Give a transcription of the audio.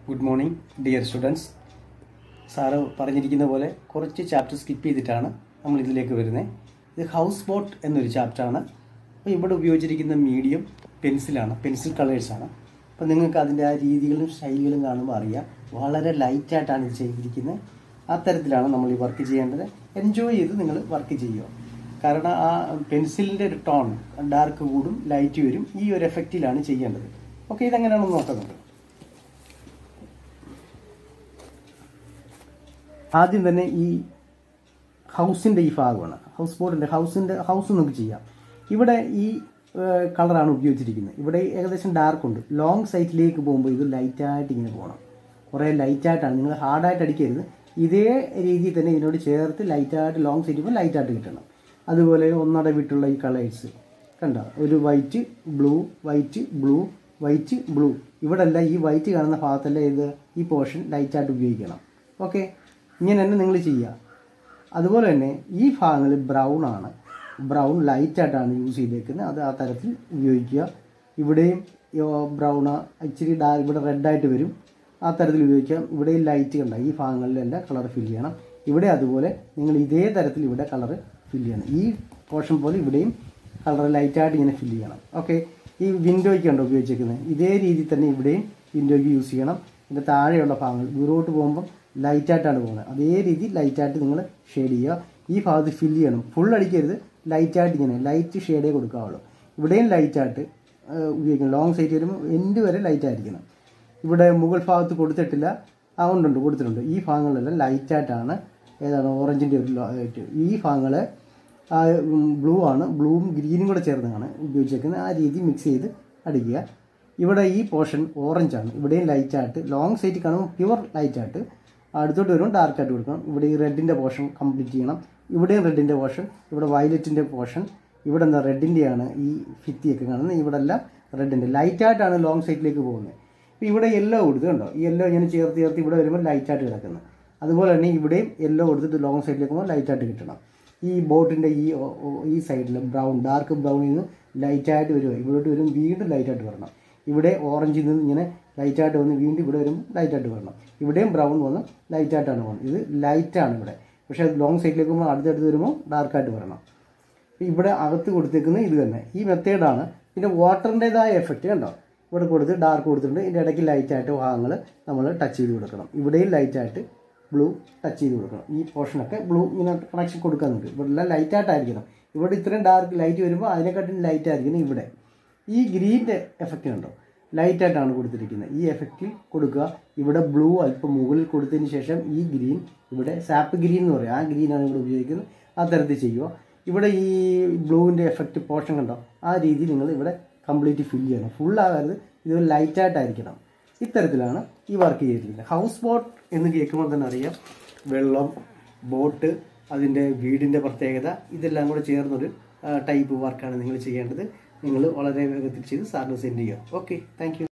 good morning dear students sir പറഞ്ഞിരിക്കുന്ന പോലെ കുറച്ച് ചാപ്റ്റർ സ്കിപ്പ് ചെയ്തിട്ടാണ് നമ്മൾ ഇതിലേക്ക് വരുന്നത് ഇത് ഹൗസ് ബോട്ട് എന്നൊരു ചാപ്റ്ററാണ് അപ്പോൾ ഇവിടെ ഉപയോഗിച്ചിരിക്കുന്ന മീഡിയം പെൻസിലാണ് പെൻസിൽ കളേഴ്സാണ് അപ്പോൾ നിങ്ങൾക്ക് അതിൻ്റെ ആ രീതികളും ശൈലികളും കാണുമ്പോൾ അറിയാം വളരെ ലൈറ്റായിട്ടാണ് ഇത് ചെയ്തിരിക്കുന്നത് ആ തരത്തിലാണ് നമ്മൾ ഈ വർക്ക് ചെയ്യേണ്ടത് എൻജോയ് ചെയ്ത് നിങ്ങൾ വർക്ക് ചെയ്യുക കാരണം ആ പെൻസിലിൻ്റെ ഒരു ടോൺ ഡാർക്ക് കൂടും ലൈറ്റ് വരും ഈ ഒരു എഫക്റ്റിലാണ് ചെയ്യേണ്ടത് ഓക്കെ ഇതെങ്ങനെയാണെന്ന് നോക്കുന്നത് ആദ്യം തന്നെ ഈ ഹൗസിൻ്റെ ഈ ഭാഗമാണ് ഹൗസ് ബോർഡിൻ്റെ ഹൗസിൻ്റെ ഹൗസ് നമുക്ക് ചെയ്യാം ഇവിടെ ഈ കളറാണ് ഉപയോഗിച്ചിരിക്കുന്നത് ഇവിടെ ഏകദേശം ഡാർക്ക് ഉണ്ട് ലോങ് സൈറ്റിലേക്ക് പോകുമ്പോൾ ഇത് ലൈറ്റായിട്ട് ഇങ്ങനെ പോകണം കുറേ ലൈറ്റായിട്ടാണ് നിങ്ങൾ ഹാർഡായിട്ട് അടിക്കരുത് ഇതേ രീതിയിൽ തന്നെ ഇതിനോട് ചേർത്ത് ലൈറ്റായിട്ട് ലോങ് സൈറ്റ് പോകുമ്പോൾ ലൈറ്റായിട്ട് കിട്ടണം അതുപോലെ ഒന്നട വിട്ടുള്ള ഈ കളേഴ്സ് കണ്ട ഒരു white blue white blue white blue ഇവിടെ അല്ല ഈ വൈറ്റ് കാണുന്ന ഭാഗത്തല്ല ഇത് ഈ പോർഷൻ ലൈറ്റായിട്ട് ഉപയോഗിക്കണം ഓക്കെ ഇങ്ങനെ തന്നെ നിങ്ങൾ ചെയ്യുക അതുപോലെ തന്നെ ഈ ഭാഗങ്ങളിൽ ബ്രൗൺ ആണ് ബ്രൗൺ ലൈറ്റായിട്ടാണ് യൂസ് ചെയ്തേക്കുന്നത് അത് ആ തരത്തിൽ ഉപയോഗിക്കുക ഇവിടെയും ബ്രൗൺ ഇച്ചിരി ഡാ ഇവിടെ റെഡായിട്ട് വരും ആ തരത്തിൽ ഉപയോഗിക്കാം ഇവിടെയും ലൈറ്റ് കണ്ട ഈ ഭാഗങ്ങളിലെല്ലാം കളർ ഫില്ല് ചെയ്യണം ഇവിടെ അതുപോലെ നിങ്ങൾ ഇതേ തരത്തിൽ ഇവിടെ കളർ ഫില്ല് ചെയ്യണം ഈ പോർഷൻ പോലെ ഇവിടെയും കളർ ലൈറ്റായിട്ട് ഇങ്ങനെ ഫില്ല് ചെയ്യണം ഓക്കെ ഈ വിൻഡോയ്ക്കാണ് ഉപയോഗിച്ചിരിക്കുന്നത് ഇതേ രീതിയിൽ തന്നെ ഇവിടെയും വിൻഡോയ്ക്ക് യൂസ് ചെയ്യണം ഇതിൻ്റെ താഴെയുള്ള ഭാഗങ്ങൾ ദൂരോട്ട് പോകുമ്പം ലൈറ്റായിട്ടാണ് പോകുന്നത് അതേ രീതി ലൈറ്റായിട്ട് നിങ്ങൾ ഷെയ്ഡ് ചെയ്യുക ഈ ഭാഗത്ത് ഫില്ല് ചെയ്യണം ഫുൾ അടിക്കരുത് ലൈറ്റായിട്ട് ഇങ്ങനെ ലൈറ്റ് ഷെയ്ഡേ കൊടുക്കാവുള്ളൂ ഇവിടെയും ലൈറ്റായിട്ട് ഉപയോഗിക്കണം ലോങ് സൈറ്റ് വരുമ്പോൾ എൻഡ് വരെ ലൈറ്റ് ആയിരിക്കണം ഇവിടെ മുകൾ ഭാഗത്ത് കൊടുത്തിട്ടില്ല അതുകൊണ്ടുണ്ട് കൊടുത്തിട്ടുണ്ട് ഈ ഭാഗങ്ങളിലെല്ലാം ലൈറ്റായിട്ടാണ് ഏതാണ് ഓറഞ്ചിൻ്റെ ഒരു ലൈറ്റ് ഈ ഭാഗങ്ങൾ ബ്ലൂ ആണ് ബ്ലൂവും ഗ്രീനും കൂടെ ചേർന്നാണ് ഉപയോഗിച്ചേക്കുന്നത് ആ രീതി മിക്സ് ചെയ്ത് അടിക്കുക ഇവിടെ ഈ പോർഷൻ ഓറഞ്ചാണ് ഇവിടെയും ലൈറ്റായിട്ട് ലോങ് സൈറ്റ് കാണുമ്പോൾ പ്യുവർ ലൈറ്റായിട്ട് അടുത്തോട്ട് വരുമ്പോൾ ഡാർക്കായിട്ട് കൊടുക്കണം ഇവിടെ ഈ റെഡിൻ്റെ പോർഷൻ കംപ്ലീറ്റ് ചെയ്യണം ഇവിടെയും റെഡിൻ്റെ പോർഷൻ ഇവിടെ വയലറ്റിൻ്റെ പോർഷൻ ഇവിടെ എന്താ റെഡിൻ്റെയാണ് ഈ ഭിത്തിയൊക്കെ കാണുന്നത് ഇവിടെ എല്ലാം റെഡിൻ്റെ ലൈറ്റായിട്ടാണ് ലോങ് സൈറ്റിലേക്ക് പോകുന്നത് ഇപ്പോൾ ഇവിടെ യെല്ലോ കൊടുത്ത് കണ്ടോ ഈ യെല്ലോ ഇങ്ങനെ ചേർത്ത് ചേർത്ത് ഇവിടെ വരുമ്പോൾ ലൈറ്റായിട്ട് കിടക്കുന്നത് അതുപോലെ തന്നെ ഇവിടെയും യെല്ലോ കൊടുത്തിട്ട് ലോങ് സൈഡിലേക്ക് പോകുമ്പോൾ ലൈറ്റായിട്ട് കിട്ടണം ഈ ബോട്ടിൻ്റെ ഈ ഈ സൈഡിൽ ബ്രൗൺ ഡാർക്ക് ബ്രൗണിൽ നിന്ന് ലൈറ്റായിട്ട് വരുമോ ഇവിടോട്ട് വരും വീണ്ടും ലൈറ്റായിട്ട് വരണം ഇവിടെ ഓറഞ്ചിൽ നിന്ന് ഇങ്ങനെ ലൈറ്റായിട്ട് വന്ന് വീണ്ടും ഇവിടെ വരും ലൈറ്റായിട്ട് വരണം ഇവിടെയും ബ്രൗൺ വന്ന് ലൈറ്റായിട്ടാണ് പോകുന്നത് ഇത് ലൈറ്റാണ് ഇവിടെ പക്ഷേ ലോങ് സൈഡിലേക്ക് പോകുമ്പോൾ അടുത്തടുത്ത് വരുമ്പോൾ ഡാർക്കായിട്ട് വരണം ഇവിടെ അകത്ത് കൊടുത്തേക്കുന്നത് ഇത് തന്നെ ഈ മെത്തേഡാണ് പിന്നെ വാട്ടറിൻ്റെതായ എഫക്റ്റ് കണ്ടോ ഇവിടെ കൊടുത്ത് ഡാർക്ക് കൊടുത്തിട്ടുണ്ട് ഇതിൻ്റെ ഇടയ്ക്ക് ലൈറ്റായിട്ട് ഭാഗങ്ങൾ നമ്മൾ ടച്ച് ചെയ്ത് കൊടുക്കണം ഇവിടെയും ലൈറ്റായിട്ട് ബ്ലൂ ടച്ച് ചെയ്ത് കൊടുക്കണം ഈ പോർഷനൊക്കെ ബ്ലൂ ഇങ്ങനെ കണക്ഷൻ കൊടുക്കാൻ നമുക്ക് ഇവിടെ എല്ലാം ലൈറ്റായിട്ടായിരിക്കണം ഇവിടെ ഇത്രയും ഡാർക്ക് ലൈറ്റ് വരുമ്പോൾ അതിനെക്കാട്ടും ലൈറ്റ് ആയിരിക്കണം ഇവിടെ ഈ ഗ്രീൻ്റെ എഫക്റ്റ് കണ്ടോ ലൈറ്റായിട്ടാണ് കൊടുത്തിരിക്കുന്നത് ഈ എഫക്റ്റിൽ കൊടുക്കുക ഇവിടെ ബ്ലൂ അല്പം മുകളിൽ കൊടുത്തതിന് ശേഷം ഈ ഗ്രീൻ ഇവിടെ സാപ്പ് ഗ്രീൻ എന്ന് പറയും ആ ഗ്രീനാണ് ഇവിടെ ഉപയോഗിക്കുന്നത് ആ തരത്തിൽ ചെയ്യുക ഇവിടെ ഈ ബ്ലൂവിൻ്റെ എഫക്റ്റ് പോർഷൻ കണ്ടോ ആ രീതിയിൽ നിങ്ങൾ ഇവിടെ കംപ്ലീറ്റ് ഫില്ല് ചെയ്യണം ഫുള്ളാകരുത് ഇത് ലൈറ്റായിട്ടായിരിക്കണം ഇത്തരത്തിലാണ് ഈ വർക്ക് ചെയ്തിരിക്കുന്നത് ഹൗസ് ബോട്ട് എന്ന് കേൾക്കുമ്പോൾ തന്നെ അറിയാം വെള്ളം ബോട്ട് അതിൻ്റെ വീടിൻ്റെ പ്രത്യേകത ഇതെല്ലാം കൂടെ ചേർന്നൊരു ടൈപ്പ് വർക്കാണ് നിങ്ങൾ ചെയ്യേണ്ടത് നിങ്ങൾ വളരെ വേഗത്തിൽ ചെയ്ത് സാറിന് സെൻഡ് ചെയ്യുക ഓക്കെ താങ്ക്